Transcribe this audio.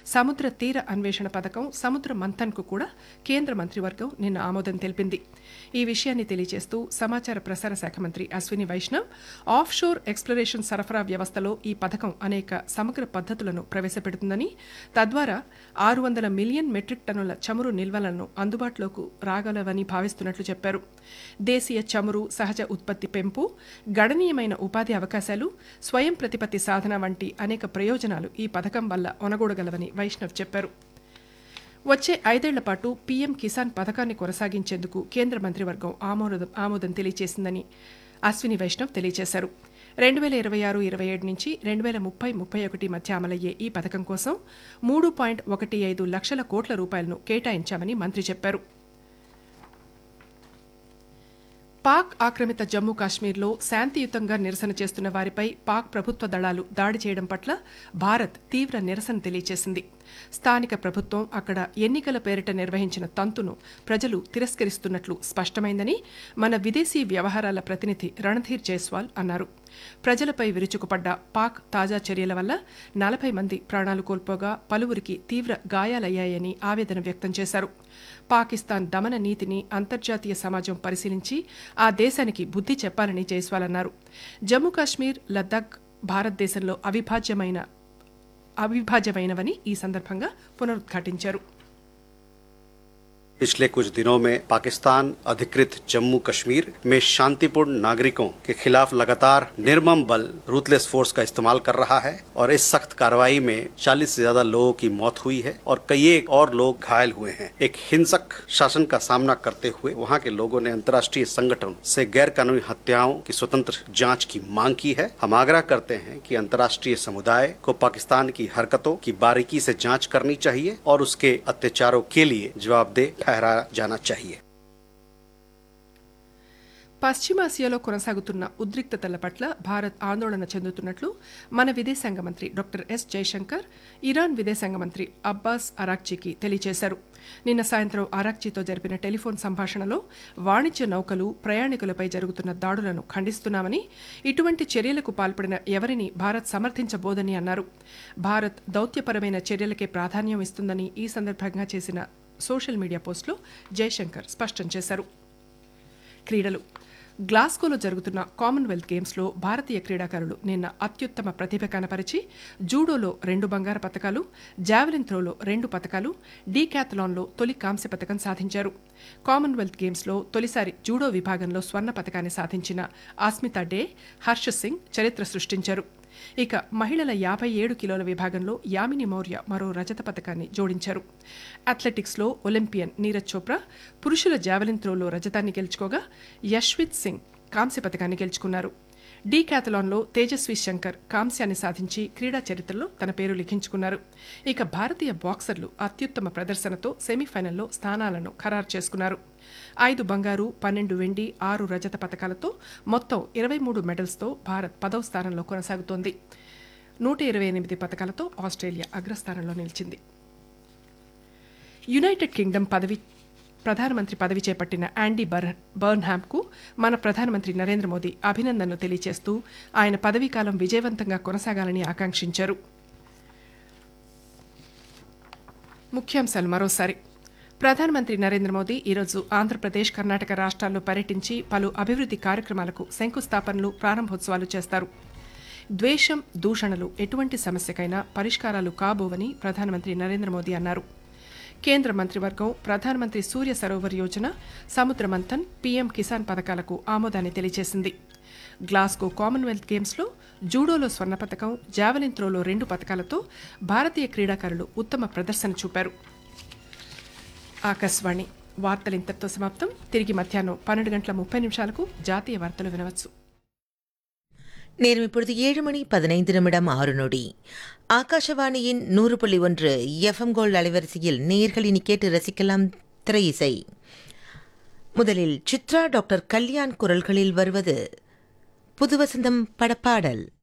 సముద్ర తీర అన్వేషణ పథకం సముద్ర మంథన్కు కూడా కేంద్ర మంత్రివర్గం నిన్న ఆమోదం తెలిపింది ఈ విషయాన్ని తెలియజేస్తూ సమాచార ప్రసార శాఖ మంత్రి Ashwini Vaishnaw offshore exploration సరఫరా వ్యవస్థలో ఈ పథకం అనేక సమగ్ర పద్ధతులను ప్రవేశపెడుతుందని తద్వారా ఆరు వందల మిలియన్ మెట్రిక్ టన్నుల చమురు నిల్వలను అందుబాటులోకి రాగలవని భావిస్తున్నట్లు చెప్పారు దేశీయ చమురు సహజ ఉత్పత్తి పెంపు గణనీయమైన ఉపాధి అవకాశాలు స్వయం ప్రతిపత్తి సాధన వంటి అనేక ప్రయోజనాలు ఈ పథకం వల్ల ఒనగూడగలవని వైష్ణవ్ చెప్పారు వచ్చే ఐదేళ్ల పాటు పీఎం కిసాన్ పథకాన్ని కొనసాగించేందుకు కేంద్ర మంత్రివర్గం ఆమోదం ఆమోదం తెలియజేసిందని అశ్విని వైష్ణవ్ తెలియజేశారు రెండు వేల ఇరవై ఆరు ఇరవై ఏడు నుంచి రెండు వేల ముప్పై ముప్పై ఒకటి మధ్య అమలయ్యే ఈ పథకం కోసం మూడు పాయింట్ ఒకటి ఐదు లక్షల కోట్ల రూపాయలను కేటాయించామని మంత్రి చెప్పారు పాక్ ఆక్రమిత జమ్మూ కాశ్మీర్లో శాంతియుతంగా నిరసన చేస్తున్న వారిపై పాక్ ప్రభుత్వ దళాలు దాడి చేయడం పట్ల భారత్ తీవ్ర నిరసన తెలియజేసింది స్థానిక ప్రభుత్వం అక్కడ ఎన్నికల పేరిట నిర్వహించిన తంతును ప్రజలు తిరస్కరిస్తున్నట్లు స్పష్టమైందని మన విదేశీ వ్యవహారాల ప్రతినిధి రణధీర్ జైస్వాల్ అన్నారు ప్రజలపై విరుచుకుపడ్డ పాక్ తాజా చర్యల వల్ల నలభై మంది ప్రాణాలు కోల్పోగా పలువురికి తీవ్ర గాయాలయ్యాయని ఆవేదన వ్యక్తం చేశారు పాకిస్తాన్ దమన నీతిని అంతర్జాతీయ సమాజం పరిశీలించి ఆ దేశానికి బుద్ధి చెప్పాలని జైస్వాల్ అన్నారు జమ్మూ కాశ్మీర్ లద్దాఖ్ భారతదేశంలో అవిభాజ్యమైన అవిభాజ్యమైనవని ఈ సందర్భంగా పునరుద్ఘాటించారు पिछले कुछ दिनों में पाकिस्तान अधिकृत जम्मू कश्मीर में शांतिपूर्ण नागरिकों के खिलाफ लगातार निर्मम बल रूथलेस फोर्स का इस्तेमाल कर रहा है और इस सख्त कार्रवाई में 40 से ज्यादा लोगों की मौत हुई है और कई एक और लोग घायल हुए हैं एक हिंसक शासन का सामना करते हुए वहां के लोगों ने अंतर्राष्ट्रीय संगठन से गैर कानूनी हत्याओं की स्वतंत्र जांच की मांग की है हम आग्रह करते हैं कि अंतर्राष्ट्रीय समुदाय को पाकिस्तान की हरकतों की बारीकी से जांच करनी चाहिए और उसके अत्याचारों के लिए जवाबदेह ठहराया जाना चाहिए పశ్చిమాసియాలో కొనసాగుతున్న ఉద్రిక్తతల పట్ల భారత్ ఆందోళన చెందుతున్నట్లు మన విదేశాంగ మంత్రి డాక్టర్ ఎస్ జైశంకర్ ఇరాన్ విదేశాంగ మంత్రి అబ్బాస్ అరాక్చీకి తెలియజేశారు నిన్న సాయంత్రం అరాక్చీతో జరిపిన టెలిఫోన్ సంభాషణలో వాణిజ్య నౌకలు ప్రయాణికులపై జరుగుతున్న దాడులను ఖండిస్తున్నామని ఇటువంటి చర్యలకు పాల్పడిన ఎవరిని భారత్ సమర్థించబోదని అన్నారు భారత్ దౌత్యపరమైన చర్యలకే ప్రాధాన్యం ఇస్తుందని ఈ సందర్భంగా చేసిన సోషల్ మీడియా పోస్టులో జైశంకర్ స్పష్టం చేశారు క్రీడలు గ్లాస్గోలో జరుగుతున్న కామన్వెల్త్ గేమ్స్లో భారతీయ క్రీడాకారులు నిన్న అత్యుత్తమ ప్రతిభ కనపరిచి జూడోలో రెండు బంగారు పతకాలు జావెలిన్ త్రోలో రెండు పతకాలు డీక్యాథలాన్లో తొలి కాంస్య పతకం సాధించారు కామన్వెల్త్ గేమ్స్లో తొలిసారి జూడో విభాగంలో స్వర్ణ పతకాన్ని సాధించిన ఆస్మితా డే హర్ష సింగ్ చరిత్ర సృష్టించారు ఇక మహిళల యాభై ఏడు కిలోల విభాగంలో యామిని మౌర్య మరో రజత పథకాన్ని జోడించారు అథ్లెటిక్స్లో ఒలింపియన్ నీరజ్ చోప్రా పురుషుల జావెలిన్ త్రోలో రజతాన్ని గెలుచుకోగా యశ్విత్ సింగ్ కాంస్య పథకాన్ని గెలుచుకున్నారు డీ క్యాథలాన్లో తేజస్వి శంకర్ కాంస్యాన్ని సాధించి క్రీడా చరిత్రలో తన పేరు లిఖించుకున్నారు ఇక భారతీయ బాక్సర్లు అత్యుత్తమ ప్రదర్శనతో సెమీఫైనల్లో స్థానాలను ఖరారు చేసుకున్నారు ఐదు బంగారు పన్నెండు వెండి ఆరు రజత పథకాలతో మొత్తం ఇరవై మూడు మెడల్స్తో భారత్ పదవ స్థానంలో కొనసాగుతోంది నూట ఇరవై ఎనిమిది పథకాలతో ఆస్ట్రేలియా అగ్రస్థానంలో నిలిచింది యునైటెడ్ కింగ్డమ్ పదవి ప్రధానమంత్రి పదవి చేపట్టిన యాండీ బర్ బర్న్హామ్కు మన ప్రధానమంత్రి నరేంద్ర మోదీ అభినందనలు తెలియజేస్తూ ఆయన పదవీకాలం విజయవంతంగా కొనసాగాలని ఆకాంక్షించారు ముఖ్యాంశాలు మరోసారి ప్రధానమంత్రి నరేంద్ర మోదీ ఈరోజు ఆంధ్రప్రదేశ్ కర్ణాటక రాష్ట్రాల్లో పర్యటించి పలు అభివృద్ధి కార్యక్రమాలకు శంకుస్థాపనలు ప్రారంభోత్సవాలు చేస్తారు ద్వేషం దూషణలు ఎటువంటి సమస్యకైనా పరిష్కారాలు కాబోవని ప్రధానమంత్రి నరేంద్ర మోదీ అన్నారు కేంద్ర మంత్రివర్గం ప్రధానమంత్రి సూర్య సరోవర్ యోజన సముద్ర మంథన్ పీఎం కిసాన్ పథకాలకు ఆమోదాన్ని తెలియజేసింది గ్లాస్గో కామన్వెల్త్ గేమ్స్లో జూడోలో స్వర్ణ పథకం జావెలిన్ త్రోలో రెండు పథకాలతో భారతీయ క్రీడాకారులు ఉత్తమ ప్రదర్శన చూపారు ఆకాశవాణి వార్తలు ఇంతటితో సమాప్తం తిరిగి మధ్యాహ్నం పన్నెండు గంటల ముప్పై నిమిషాలకు జాతీయ వార్తలు వినవచ్చు நேரம் இப்பொழுது ஏழு மணி பதினைந்து நிமிடம் ஆறு நொடி ஆகாஷவாணியின் நூறு புள்ளி ஒன்று எஃப்எம் கோல்ட் அலைவரிசையில் நேர்களினி கேட்டு ரசிக்கலாம் திரை இசை முதலில் சித்ரா டாக்டர் கல்யாண் குரல்களில் வருவது புதுவசந்தம் படப்பாடல்